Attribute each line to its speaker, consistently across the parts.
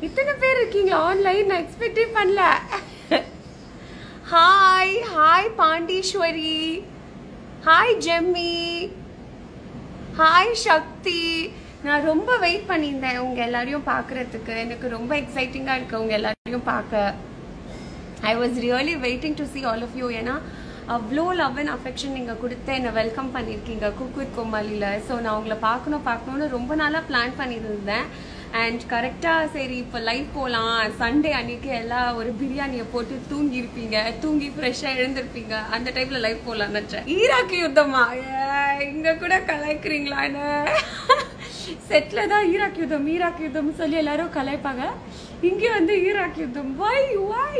Speaker 1: இத்தனை பேர் இருக்கீங்க ஆன்லைன் நான் எக்ஸ்பெக்டே பண்ணல hi hi Pandeeswari hi Jemmy hi Sakthi நான் ரொம்ப வெயிட் பண்ணியிருந்தேன் உங்க எல்லாரையும் பார்க்கறதுக்கு எனக்கு ரொம்ப எக்ஸைட்டிங்காக இருக்கு உங்க எல்லாரையும் பார்க்க I was really waiting to see all of you ஏன்னா அவ்வளோ லவ் அண்ட் அஃபெக்ஷன் நீங்கள் கொடுத்து என்னை வெல்கம் பண்ணியிருக்கீங்க குக் வித் கோமாலியில் ஸோ நான் உங்களை பார்க்கணும் பார்க்கணும்னு ரொம்ப நாளாக பிளான் பண்ணியிருந்தேன் அண்ட் கரெக்டாக சரி இப்போ லைவ் போகலாம் சண்டே அன்னைக்கு எல்லாம் ஒரு பிரியாணியை போட்டு தூங்கி இருப்பீங்க தூங்கி ஃப்ரெஷ்ஷாக எழுந்திருப்பீங்க அந்த டைமில் லைவ் போகலான்னு நினச்சேன் ஈராக்கு யுத்தமா இங்கே கூட கலாய்க்கிறீங்களா என்ன செட்டில் தான் ஈராக் யுத்தம் ஈராக் யுத்தம்னு சொல்லி எல்லாரும் கலாய்ப்பாங்க இங்கே வந்து ஈராக் யுத்தம் வை வை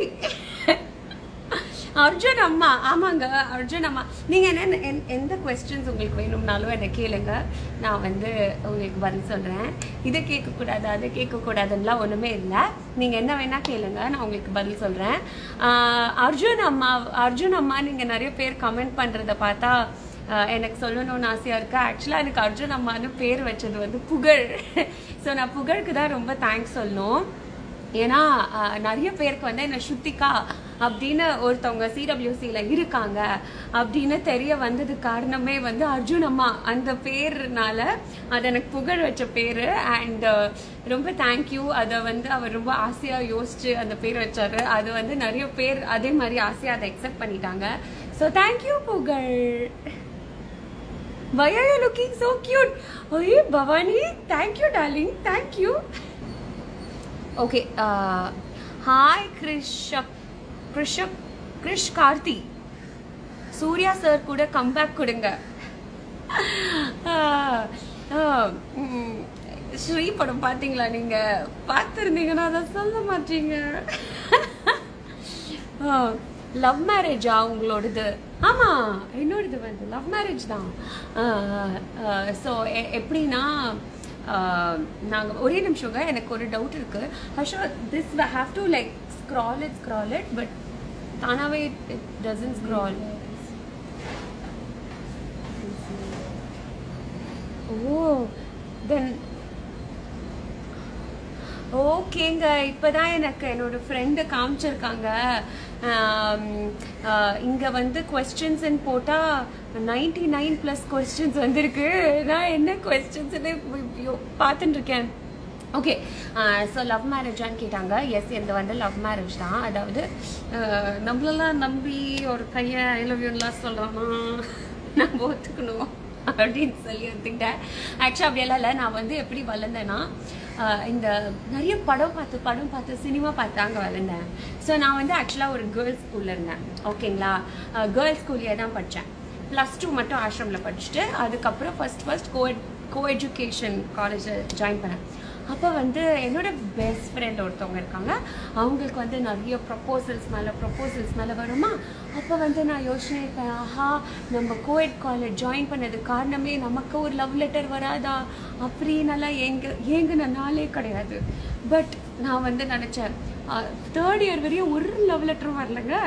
Speaker 1: அர்ஜுன் அம்மா ஆமாங்க அர்ஜுன் அம்மா நீங்க என்ன எந்த- எந்த கொஸ்டின்ஸ் உங்களுக்கு வேணும்னாலும் என்ன கேளுங்க நான் வந்து உங்களுக்கு பதில் சொல்றேன் இதை கேட்கக்கூடாது அதை கேட்கக்கூடாதுன்னெலாம் ஒண்ணுமே இல்லை நீங்க என்ன வேணா கேளுங்க நான் உங்களுக்கு பதில் சொல்றேன் ஆஹ் அர்ஜுன் அம்மா அர்ஜுன் அம்மா நீங்க நிறைய பேர் கமெண்ட் பண்றத பார்த்தா ஆஹ் எனக்கு சொல்லணும்னு ஆசையா இருக்கு ஆக்சுவலா எனக்கு அர்ஜுன் அம்மான்னு பேர் வச்சது வந்து புகழ் ஸோ நான் புகழுக்கு தான் ரொம்ப தேங்க்ஸ் சொல்லணும் ஏன்னா ஆஹ், நிறைய பேருக்கு வந்து என்ன ஸ்ருத்திகா அப்படின்னு ஒருத்தவங்க சிடபிள்யூசியில் இருக்காங்க அப்படின்னு தெரிய வந்தது காரணமே வந்து அர்ஜுன் அம்மா அந்த பேர்னால அது எனக்கு புகழ் வச்ச பேர் அண்ட் ரொம்ப தேங்க்யூ அதை வந்து அவர் ரொம்ப ஆசையாக யோசிச்சு அந்த பேர் வச்சாரு அது வந்து நிறைய பேர் அதே மாதிரி ஆசையாக அதை அக்செப்ட் பண்ணிட்டாங்க so thank you Pugazh Why are you looking so cute? Hey, Bhavani, thank you, darling. Thank you. Okay hi கிருஷப் கிருஷப் கிருஷ் கார்த்தி சூர்யா சார் கூட கம்பேக் கொடுங்க ஆஹ், ஆஹ், உம், ஸ்ரீ படம் பார்த்தீங்களா நீங்க பார்த்துருந்தீங்கன்னா அதை சொல்ல மாட்டீங்க லவ் மேரேஜா உங்களோடது ஆமா என்னோடது வந்து லவ் மேரேஜ் தான் ஸோ எப்படின்னா ஆஹ், நாங்க ஒரே நிமிஷங்க எனக்கு ஒரு டவுட் இருக்கு Harsha this have to like scroll it scroll it but தானாவே it doesn't scroll oh then ஓகேங்க இப்பதான் எனக்கு என்னோட ஃப்ரெண்டு காமிச்சிருக்காங்க ஆம், ஆ, இங்க வந்து கொஸ்டின்ஸ் போட்டா நைன்டி நைன் பிளஸ் கொஸ்டின்ஸ் வந்திருக்கு நான் என்ன கொஸ்டின்ஸ்னு பார்த்துட்டு இருக்கேன் ஓகே ஸோ லவ் மேரேஜான்னு கேட்டாங்க எஸ் இது வந்து லவ் மேரேஜ் தான் அதாவது அஹ், நம்மளெல்லாம் நம்பி ஒரு கையை ஐ லவ் யூன்லாம் சொல்கிறோன்னா நம்ம ஒத்துக்கணும் அப்படின்னு சொல்லி ஒத்துக்கிட்டேன் ஆக்சுவலாக அப்படியெல்லாம் இல்லை நான் வந்து எப்படி வளர்ந்தேன்னா ஆஹ் இந்த நிறைய படம் பார்த்து படம் பார்த்து சினிமா பார்த்து அங்கே வளர்ந்தேன் ஸோ நான் வந்து ஆக்சுவலாக ஒரு கேர்ள்ஸ் ஸ்கூலில் இருந்தேன் ஓகேங்களா கேர்ள்ஸ் ஸ்கூல்லே தான் படித்தேன் ப்ளஸ் டூ மட்டும் ஆசிரமில் படிச்சுட்டு அதுக்கப்புறம் first first co co education காலேஜில் ஜாயின் பண்ணேன் அப்போ வந்து என்னோட பெஸ்ட் ஃப்ரெண்ட் ஒருத்தவங்க இருக்காங்க அவங்களுக்கு வந்து நிறைய ப்ரப்போசல்ஸ் மேலே ப்ரப்போசல்ஸ் மேலே வருமா அப்போ வந்து நான் யோசனை இருப்பேன் ஆஹா நம்ம கோஎட் காலேஜ் ஜாயின் பண்ணது காரணமே நமக்கு ஒரு லவ் லெட்டர் வராதா அப்படின்னலாம் ஏங்க ஏங்குன நாளே கிடையாது பட் நான் வந்து நினச்சேன் தேர்ட் இயர் வரையும் ஒரு லவ் லெட்டரும் வரலங்க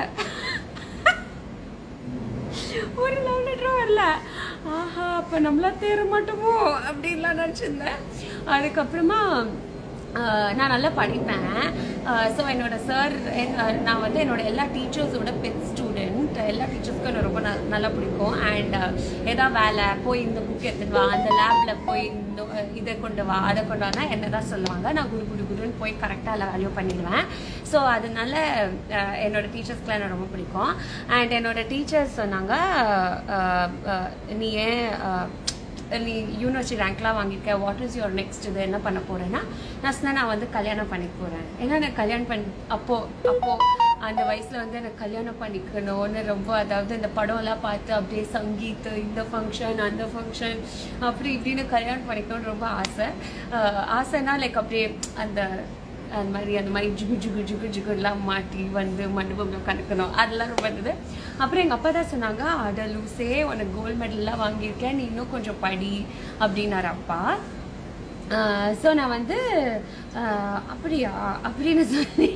Speaker 1: ஒரு லவ் லெட்டரும் வரல ஆஹா அப்போ நம்மளா தேர மாட்டோமோ அப்படின்லாம் நினச்சிருந்தேன் அதுக்கப்புறமா ஆஹ், நான் நல்லா படிப்பேன் ஸோ என்னோட சார் நான் வந்து என்னோட எல்லா டீச்சர்ஸோட பெட் ஸ்டூடெண்ட் எல்லா டீச்சர்ஸ்க்கும் எனக்கு ரொம்ப நல்- நல்லா பிடிக்கும் அண்ட் ஏதாவது வேலை போய் இந்த புக் எடுத்துட்டு வா அந்த லேபில் போய் இந்த இதை கொண்டு வா அதை கொண்டு வானா என்ன தான் சொல்லுவாங்க நான் குரு குரு குருன்னு போய் கரெக்டாக எல்லா வேலையும் பண்ணிடுவேன் ஸோ அதனால அஹ், என்னோட டீச்சர்ஸ்க்குலாம் எனக்கு ரொம்ப பிடிக்கும் அண்ட் என்னோட டீச்சர்ஸ் சொன்னாங்க அஹ், அஹ், நீ ஏன் அஹ், நீ யூனிவர்சிட்டி ரேங்க்லாம் வாங்கியிருக்க வாட் இஸ் யுவர் நெக்ஸ்ட் இது என்ன பண்ண போறேன்னா நான் சொன்னேன் நான் வந்து கல்யாணம் பண்ணிக்க போறேன் ஏன்னா நான் கல்யாணம் பண்ணி அப்போ அப்போ அந்த வயசுல வந்து எனக்கு கல்யாணம் பண்ணிக்கணும்னு ரொம்ப அதாவது இந்த படம்லாம் பார்த்து அப்படியே சங்கீத் இந்த ஃபங்க்ஷன் அந்த ஃபங்க்ஷன் அப்படி இப்படின்னு கல்யாணம் பண்ணிக்கணும்னு ரொம்ப ஆசை அஹ் ஆசைன்னா லைக் அப்படியே அந்த அந்த மாதிரி அந்த மாதிரி ஜுகு ஜுகு ஜுகு ஜுகுலாம் மாட்டி வந்து மண்டபம்ல கணக்கணும் அதெல்லாம் ரொம்ப இருந்தது அப்புறம் எங்கள் அப்பா தான் சொன்னாங்க அட லூசே உனக்கு கோல்டு மெடல்லாம் வாங்கியிருக்கேன் நீ இன்னும் கொஞ்சம் படி அப்படின்னாரு அப்பா ஸோ நான் வந்து ஆஹ் அப்படியா அப்படின்னு சொல்லி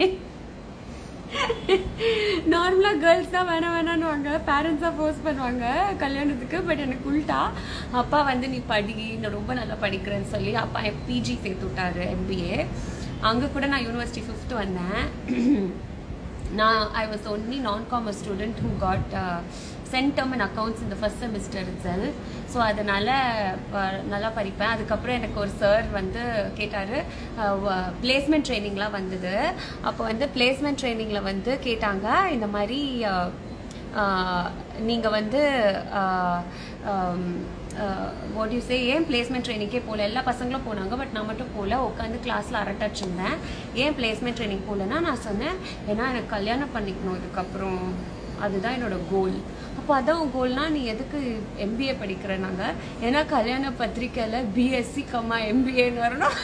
Speaker 1: நார்மலாக கேர்ள்ஸ் தான் வேணாம் வேணான்னுவாங்க பேரண்ட்ஸாக ஃபோர்ஸ் பண்ணுவாங்க கல்யாணத்துக்கு பட் எனக்கு உள்டா அப்பா வந்து நீ படி நான் ரொம்ப நல்லா படிக்கிறேன்னு சொல்லி அப்பா பிஜி சேர்த்து விட்டாரு எம்பிஏ அங்கே கூட நான் யூனிவர்சிட்டி ஃபிஃப்த் வந்தேன் நான் ஐ வாஸ் ஒன்லி நான் commerce student who got centum in accounts இந்த ஃபர்ஸ்ட் செமிஸ்டர் இட்ஸெல் ஸோ அதனால் நல்லா படிப்பேன் அதுக்கப்புறம் எனக்கு ஒரு சார் வந்து கேட்டார் பிளேஸ்மெண்ட் ட்ரைனிங்லாம் வந்தது அப்போ வந்து பிளேஸ்மெண்ட் ட்ரைனிங்கில் வந்து கேட்டாங்க இந்த மாதிரி நீங்கள் வந்து வாட் யூ சே ஏன் பிளேஸ்மெண்ட் ட்ரைனிங்கே போகல எல்லா பசங்களும் போனாங்க பட் நான் மட்டும் போகல உட்காந்து கிளாஸில் அரட்டச்சு இருந்தேன் ஏன் பிளேஸ்மெண்ட் ட்ரைனிங் போகலன்னா நான் சொன்னேன் ஏன்னா எனக்கு கல்யாணம் பண்ணிக்கணும் இதுக்கப்புறம் அதுதான் என்னோட கோல் அப்போ அதான் உன் கோல்னா நீ எதுக்கு எம்பிஏ படிக்கிற நாங்கள் ஏன்னா கல்யாண பத்திரிக்கையில் பிஎஸ்சி கம்மா எம்பிஏன்னு வரணும்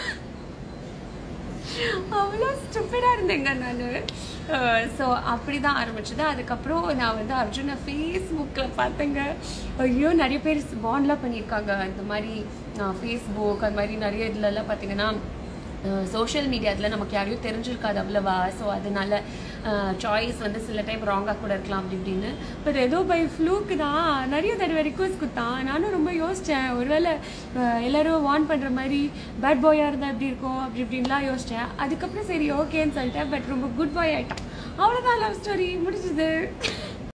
Speaker 1: அவ்வளோ ஸ்டூப்பிடாக இருந்தேங்க நான் ஸோ அப்படி தான் ஆரம்பிச்சது அதுக்கப்புறம் நான் வந்து அர்ஜுனை ஃபேஸ்புக்கில் பார்த்தேங்க ஐயோ நிறைய பேர் பாண்ட்லாம் பண்ணியிருக்காங்க இந்த மாதிரி ஃபேஸ்புக் அது மாதிரி நிறைய இதுலலாம் பார்த்தீங்கன்னா சோஷியல் மீடியாவில் நமக்கு யாரையும் தெரிஞ்சிருக்காது அவ்வளவா ஸோ அதனால சாய்ஸ் வந்து சில டைம் ராங்காக கூட இருக்கலாம் அப்படி இப்படின்னு பட் ஏதோ பை ஃப்ளூக்கு தான் நிறைய தடவை ரிக்வஸ்ட் கொடுத்தான் நானும் ரொம்ப யோசித்தேன் ஒருவேளை அஹ், எல்லாரும் வார்ன் பண்ணுற மாதிரி பேட் பாயாக இருந்தால் எப்படி இருக்கும் அப்படி இப்படின்லாம் யோசித்தேன் அதுக்கப்புறம் சரி ஓகேன்னு சொல்லிட்டேன் பட் ரொம்ப குட் பாய் ஆகிட்டான் அவ்வளோதான் லவ் ஸ்டோரி முடிஞ்சது